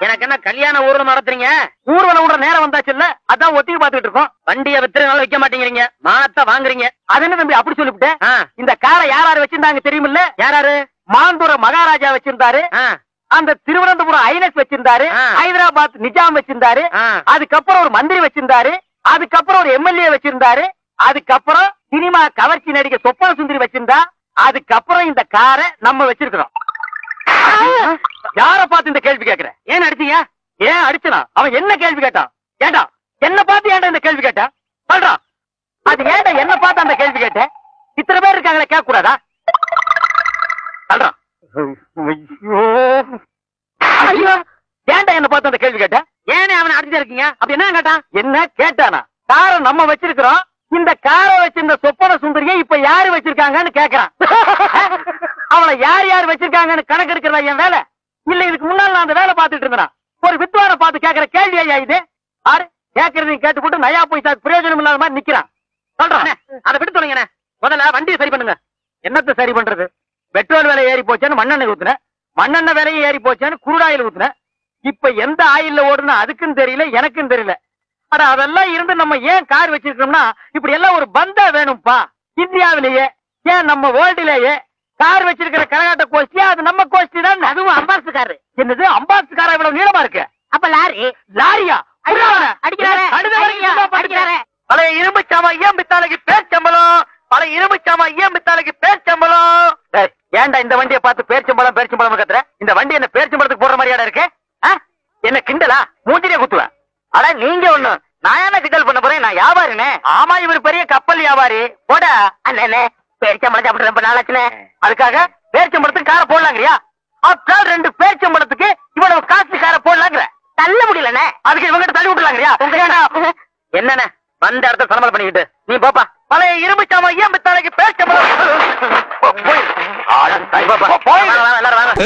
எனக்கு என்ன கல்யாண ஊர்வலம் நடத்துறீங்க ஊர்வலம் விடுற நேரம் வந்தாச்சு இல்ல அதான் ஒத்திகை பாத்துக்கிட்டு இருக்கோம் வண்டியை வித்துறதுனால விக்க மாட்டேங்கிறீங்க மாத்த வாங்குறீங்க அது என்ன தம்பி அப்படி சொல்லிவிட்டேன் ஆ, இந்த காரை யார் யார் வச்சிருந்தாங்க தெரியுமில்ல யாராரு மாந்தூர மகாராஜா வச்சிருந்தாரு ஆ, அந்த திருவனந்தபுரம் ஐனஸ் வச்சிருந்தாரு ஆ. ஹைதராபாத் நிஜாம் வச்சிருந்தாரு ஆ. அதுக்கப்புறம் ஒரு மந்திரி வச்சிருந்தாரு அதுக்கப்புறம் ஒரு எம்எல்ஏ வச்சிருந்தாரு அதுக்கப்புறம் சினிமா கவர்ச்சி நடிகை சொப்பன சுந்தரி வச்சிருந்தா அதுக்கப்புறம் இந்த காரை நம்ம வச்சிருக்கிறோம் யார பார்த்து இந்த கேள்வி கேக்குற ஏன் அடிச்சீங்க ஏன் அடிச்சனா அவன் என்ன கேள்வி கேட்டான் ஏண்டா என்ன பார்த்து ஏன்டா இந்த கேள்வி கேட்டா சொல்றான் அது ஏன்டா என்ன பார்த்து அந்த கேள்வி கேட்ட இத்தனை பேர் இருக்காங்களே கேட்க கூடாதா சொல்றான் ஐயோ ஐயோ ஏன்டா என்ன பார்த்து அந்த கேள்வி கேட்ட ஏனே அவனை அடிச்சுட்டு இருக்கீங்க அப்படி என்ன கேட்டான் என்ன கேட்டானா காரை நம்ம வச்சிருக்கிறோம் இந்த காரை வச்சிருந்த சொப்பன சுந்தரியை இப்ப யாரு வச்சிருக்காங்கன்னு கேக்குறான் அவளை யார் யார் வச்சிருக்காங்கன்னு கணக்கு எடுக்கிறதா என் வேலை இல்ல இதுக்கு முன்னால நான் அந்த வேலை பார்த்துட்டு இருந்தேன் ஒரு வித்வான பார்த்து கேக்குற கேள்வி ஐயா இது ஆறு கேக்குறதையும் கேட்டு போட்டு நயா பைசா பிரயோஜனம் இல்லாத மாதிரி நிக்கிறான் சொல்றான் அதை விட்டு தொலைங்கண்ணே முதல்ல வண்டியை சரி பண்ணுங்க என்னத்த சரி பண்றது பெட்ரோல் விலை ஏறி போச்சேன்னு மண்ணெண்ணெய் ஊத்துன மண்ணெண்ணெய் விலையும் ஏறி போச்சேன்னு குருடாயில் ஊத்துன இப்ப எந்த ஆயில்ல ஓடுனா அதுக்கும் தெரியல எனக்கும் தெரியல அட அதெல்லாம் இருந்து நம்ம ஏன் கார் வச்சிருக்கோம்னா இப்படி எல்லாம் ஒரு பந்தா வேணும்பா இந்தியாவிலேயே ஏன் நம்ம வேர்ல்டுலேயே கார் வச்சிருக்கிற கரகாட்ட கோஷ்டியா அது நம்ம கோஷ்டி தான் அதுவும் அம்பாசு காரு என்னது அம்பாசு காரா இவ்வளவு நீளமா இருக்கு அப்ப லாரி லாரியா அடிக்கிறாரே, அடிக்கிறாரே, கழுதை வரைக்கும் அடிக்கிறாரே, சும்மா அடிக்கிறாரே. பழைய இரும்பு சாமா ஏன் பித்தாளைக்கு பேர் சம்பளம் பழைய இரும்பு சாமா ஏன் பித்தாளைக்கு பேர் சம்பளம் டேய், ஏன்டா இந்த வண்டியை பார்த்து பேர் சம்பளம் பேர் சம்பளம் கத்துற இந்த வண்டி என்ன பேர் சம்பளத்துக்கு போடுற மாதிரியாடா இருக்கு ஆ? என்ன கிண்டலா மூஞ்சிலே குத்துவேன் அட நீங்க ஒண்ணு நான் என்ன கிண்டல் பண்ண போறேன் நான் வியாபாரினே ஆமா இவர் பெரிய கப்பல் வியாபாரி போட அண்ணே பேரிச்சம்பளம் சாப்பிட்டு ரொம்ப நாளாச்சுனே அதுக்காக பேரிச்சம்பளத்துக்கு காரை போடலாங்கறியா அப்பால் ரெண்டு பேரிச்சம்பளத்துக்கு இவ்வளவு காசு காரை போடலாங்கிற தள்ள முடியலண்ணே அதுக்கு இவங்கிட்ட தள்ளி விட்டுலாங்கறியா என்னண்ணே வந்த இடத்த சலமல் பண்ணிக்கிட்டு நீ போப்பா பழைய இரும்பு சாமா ஏன் பித்தாளைக்கு பேரிச்சம்பளம் போய்